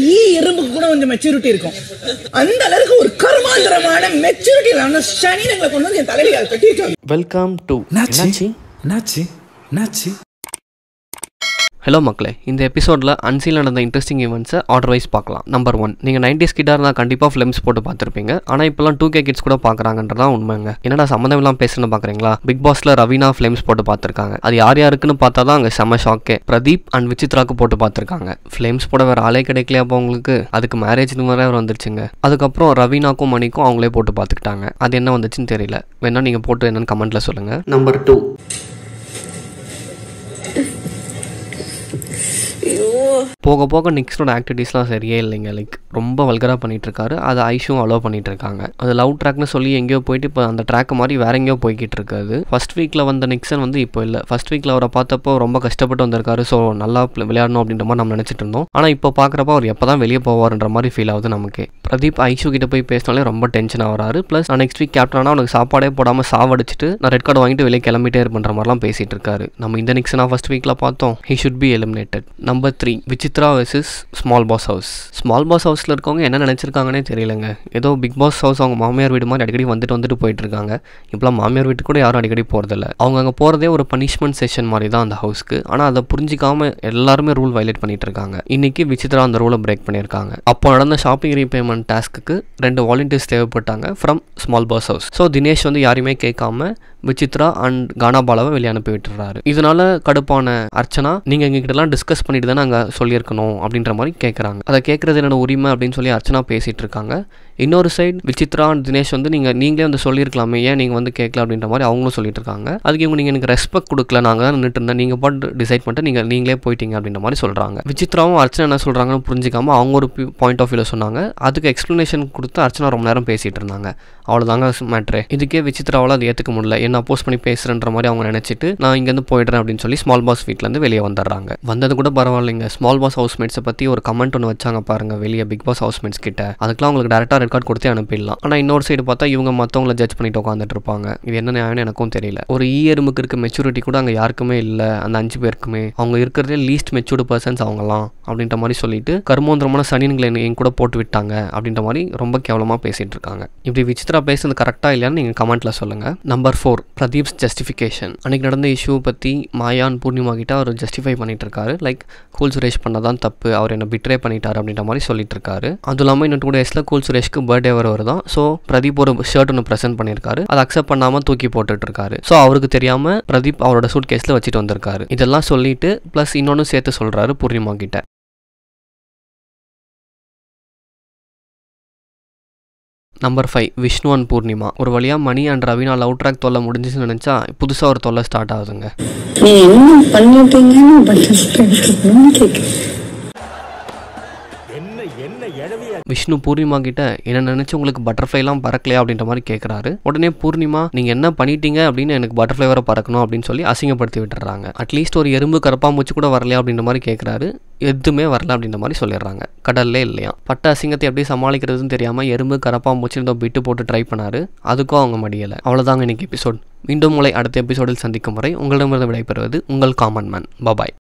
ஈ எறும்புக்கு கூட கொஞ்சம் மெச்சூரிட்டி இருக்கும் அந்த அளவுக்கு ஒரு கர்மாந்திரமான மெச்சூரிட்டி இல்லாம சனி எங்களை கொண்டு வந்து என் தலையில அதை கட்டி வச்சு வெல்கம் டு என்னாச்சு என்னாச்சு என்னாச்சு ஹலோ மக்களே இந்த எபிசோடில் அன்சீல் நடந்த இன்ட்ரெஸ்டிங் ஈவெண்ட்ஸை ஆர்டர் வைஸ் பார்க்கலாம் நம்பர் ஒன் நீங்கள் நைன்டிஸ் கிட்டாக இருந்தால் கண்டிப்பாக ஃபிலிம்ஸ் போட்டு பார்த்துருப்பீங்க ஆனால் இப்போலாம் டூ கே கிட்ஸ் கூட பார்க்குறாங்கன்றதான் உண்மைங்க என்னடா சம்மந்தம் இல்லாமல் பேசுன்னு பார்க்குறீங்களா பிக் பாஸில் ரவீனா ஃபிலிம்ஸ் போட்டு பார்த்துருக்காங்க அது யார் யாருக்குன்னு பார்த்தா தான் அங்கே செம ஷாக்கே பிரதீப் அண்ட் விசித்ராக்கு போட்டு பார்த்துருக்காங்க ஃபிலிம்ஸ் போட வேறு ஆளே கிடைக்கலையா அப்போ அவங்களுக்கு அதுக்கு மேரேஜ்னு வேறு வந்துருச்சுங்க அதுக்கப்புறம் ரவீனாக்கும் மணிக்கும் அவங்களே போட்டு பார்த்துக்கிட்டாங்க அது என்ன வந்துச்சுன்னு தெரியல வேணா நீங்கள் போட்டு என்னன்னு கமெண்ட்டில் சொல்லுங்கள் நம்பர் டூ போக போக நிக்ஸனோட ஆக்டிவிட்டீஸ்லாம் சரியே இல்லைங்க லைக் ரொம்ப வல்கராக பண்ணிட்டு இருக்காரு அதை ஐஷும் அலோவ் பண்ணிட்டு இருக்காங்க அது லவ் ட்ராக்னு சொல்லி எங்கேயோ போயிட்டு இப்போ அந்த ட்ராக் மாதிரி வேற எங்கேயோ போய்கிட்டு இருக்காது ஃபர்ஸ்ட் வீக்கில் வந்த நிக்சன் வந்து இப்போ இல்லை ஃபர்ஸ்ட் வீக்கில் அவரை பார்த்தப்போ ரொம்ப கஷ்டப்பட்டு வந்திருக்காரு ஸோ நல்லா pl- விளையாடணும் அப்படின்ற மாதிரி நம்ம நினச்சிட்டு இருந்தோம் ஆனால் இப்போ பார்க்குறப்ப அவர் எப்போ தான் வெளியே போவார்ன்ற மாதிரி ஃபீல் ஆகுது நமக்கு பிரதீப் ஐஷு கிட்ட போய் பேசினாலே ரொம்ப டென்ஷன் ஆகிறாரு ப்ளஸ் நெக்ஸ்ட் வீக் கேப்டன் ஆனால் அவனுக்கு சாப்பாடே போடாமல் சாவடிச்சிட்டு நான் ரெட் கார்டு வாங்கிட்டு வெளியே கிளம்பிட்டே இருப்பேன்ற மாதிரிலாம் பேசிட்டு இருக்காரு நம்ம இந்த நிக்சனா ஃபர்ஸ்ட் வீக்கில் பார்த்தோம் he should be eliminated number three Vichitra versus small boss house small boss ஹவுஸில் இருக்கவங்க என்ன நினச்சிருக்காங்கன்னே தெரியலங்க ஏதோ பிக் பாஸ் ஹவுஸ் அவங்க மாமியார் வீடு மாதிரி அடிக்கடி வந்துட்டு வந்துட்டு போயிட்டு இருக்காங்க இப்போலாம் மாமியார் வீட்டுக்கு கூட யாரும் அடிக்கடி போகிறதில்ல அவங்க அங்கே போகிறதே ஒரு பனிஷ்மெண்ட் செஷன் மாதிரி தான் அந்த ஹவுஸ்க்கு ஆனால் அதை புரிஞ்சிக்காம எல்லாருமே ரூல் வயலேட் பண்ணிட்டு இருக்காங்க இன்னைக்கு விசித்ரா அந்த ரூலை பிரேக் பண்ணியிருக்காங்க அப்போ நடந்த ஷாப்பிங் ரீபேமெண்ட் டாஸ்க்கு ரெண்டு வாலண்டியர்ஸ் தேவைப்பட்டாங்க from small boss house so Dinesh வந்து யாரையுமே கேட்காம விசித்ரா அண்ட் கானாபாலாவை வெளியே அனுப்பி விட்டுறாரு இதனால கடுப்பான அர்ச்சனா நீங்கள் எங்ககிட்டலாம் டிஸ்கஸ் பண்ணிட்டு தானே அங்கே சொல்லியிருக்கணும் அப்படின்ற மாதிரி கேட்குறாங்க அதை கேட்குறது என்னோட உரிமை அப்படின்னு சொல்லி அர்ச்சனா பேசிட்டு இருக்காங்க இன்னொரு சைடு விசித்ரா அண்ட் தினேஷ் வந்து நீங்கள் நீங்களே வந்து சொல்லியிருக்கலாமே ஏன் நீங்கள் வந்து கேட்கல அப்படின்ற மாதிரி அவங்களும் சொல்லிட்டு இருக்காங்க அதுக்கு இவங்க நீங்கள் எனக்கு ரெஸ்பெக்ட் கொடுக்கல நாங்கள் தான் நின்றுட்டு இருந்தேன் நீங்கள் பாட்டு டிசைட் பண்ணிட்டு நீங்கள் நீங்களே போயிட்டீங்க அப்படின்ற மாதிரி சொல்கிறாங்க விசித்ராவும் அர்ச்சனா என்ன சொல்கிறாங்கன்னு புரிஞ்சிக்காம அவங்க ஒரு பாயிண்ட் ஆஃப் வியூவில் சொன்னாங்க அதுக்கு எக்ஸ்ப்ளனேஷன் கொடுத்து அர்ச்சனா ரொம்ப நேரம் பேசிகிட்டு இருந்தாங்க அவ்வளோதாங்க மேட்ரு இதுக்கே விசித்ராவால் அது ஏற்றுக்க முடியல என்ன அப்போஸ் பண்ணி பேசுகிறன்ற மாதிரி அவங்க நினச்சிட்டு நான் இங்கேருந்து போயிடுறேன் அப்படின்னு சொல்லி ஸ்மால் பாஸ் வீட்டிலேருந்து வெளியே வந்துடுறாங்க வந்தது கூட பரவாயில்லைங்க ஸ்மால் பாஸ் ஹவுஸ்மேட்ஸை பற்றி ஒரு கமெண்ட் ஒன்று வச்சாங்க பாருங்க வெளியே பிக் பாஸ் ஹவுஸ்மேட்ஸ் கிட்ட அதுக்கெல்லாம் அவங்களுக்கு டேரெக்டாக ரெட் கார்டு கொடுத்தே அனுப்பிடலாம் ஆனால் இன்னொரு சைடு பார்த்தா இவங்க மற்றவங்கள ஜட்ஜ் பண்ணிட்டு உட்காந்துட்டு இருப்பாங்க இது என்ன நியாயம்னு எனக்கும் தெரியல ஒரு ஈ எறும்புக்கு இருக்க மெச்சூரிட்டி கூட அங்கே யாருக்குமே இல்லை அந்த அஞ்சு பேருக்குமே அவங்க இருக்கிறதே லீஸ்ட் மெச்சூர்டு பர்சன்ஸ் அவங்கலாம் அப்படின்ற மாதிரி சொல்லிட்டு கர்மோந்திரமான சனின்களை என் கூட போட்டு விட்டாங்க அப்படின்ற மாதிரி ரொம்ப கேவலமாக பேசிட்டு இருக்காங்க இப்படி விசித்ரா பேசுறது கரெக்டாக இல்லையான்னு நீங்கள் கமெண்ட்டில் சொல்லுங்கள் நம்பர் ஃபோர் பிரதீப்ஸ் ஜஸ்டிஃபிகேஷன் அன்னைக்கு நடந்த இஷ்யூ பற்றி மாயான் பூர்ணிமா கிட்ட அவர் ஜஸ்டிஃபை பண்ணிட்டு இருக்காரு லைக் கூல் சுரேஷ் பண்ணதான் தப்பு அவர் என்ன பிட்ரே பண்ணிட்டாரு அப்படின்ற மாதிரி சொல்லிட்டு இருக்காரு அதுவும் இல்லாமல் இன்னும் டூ டேஸில் கூல் சுரேஷ்க்கு பர்த்டே வர வருதான் ஸோ பிரதீப் ஒரு ஷர்ட் ஒன்று ப்ரெசென்ட் பண்ணியிருக்காரு அதை அக்செப்ட் பண்ணாமல் தூக்கி போட்டுட்டு இருக்காரு ஸோ அவருக்கு தெரியாமல் பிரதீப் அவரோட சூட் கேஸில் வச்சுட்டு வந்திருக்காரு இதெல்லாம் சொல்லிட்டு ப்ளஸ் இன்னொன்று சேர்த்து சொல்கிறாரு பூர்ணிமா கிட்ட number five Vishnu and Poornima ஒரு வழியாக Mani and Raveena love track தொல்லை முடிஞ்சுன்னு நினச்சா புதுசாக ஒரு தொல்லை ஸ்டார்ட் ஆகுதுங்க நீங்க என்ன பண்ணிட்டீங்கன்னு பட்டர்ஃப்ளை கேட்குறேன் விஷ்ணு பூர்ணிமா கிட்ட என்ன நினைச்சு உங்களுக்கு பட்டர்ஃப்ளைலாம் பறக்கலையா அப்படின்ற மாதிரி கேட்குறாரு உடனே பூர்ணிமா நீங்க என்ன பண்ணிட்டீங்க அப்படின்னு எனக்கு பட்டர்ஃப்ளை வர பறக்கணும் அப்படின்னு சொல்லி அசிங்கப்படுத்தி விட்டுறாங்க அட்லீஸ்ட் ஒரு எறும்பு கரப்பாம்பூச்சி கூட வரலையா அப்படின்ற மாதிரி கேட்குறாரு எதுவுமே வரல அப்படின்ற மாதிரி சொல்லிடுறாங்க கடல்லே இல்லையா பட்ட அசிங்கத்தை எப்படி சமாளிக்கிறதுன்னு தெரியாம எறும்பு கரப்பாம்பூச்சி ஏதோ பிட்டு போட்டு ட்ரை பண்ணாரு அதுக்கும் அவங்க முடியலை அவ்வளோதாங்க இன்னைக்கு எபிசோட் மீண்டும் உங்களை அடுத்த எபிசோடில் சந்திக்கும் வரை உங்களிடமிருந்து விடைபெறுவது உங்கள் காமன் மேன் பபாய்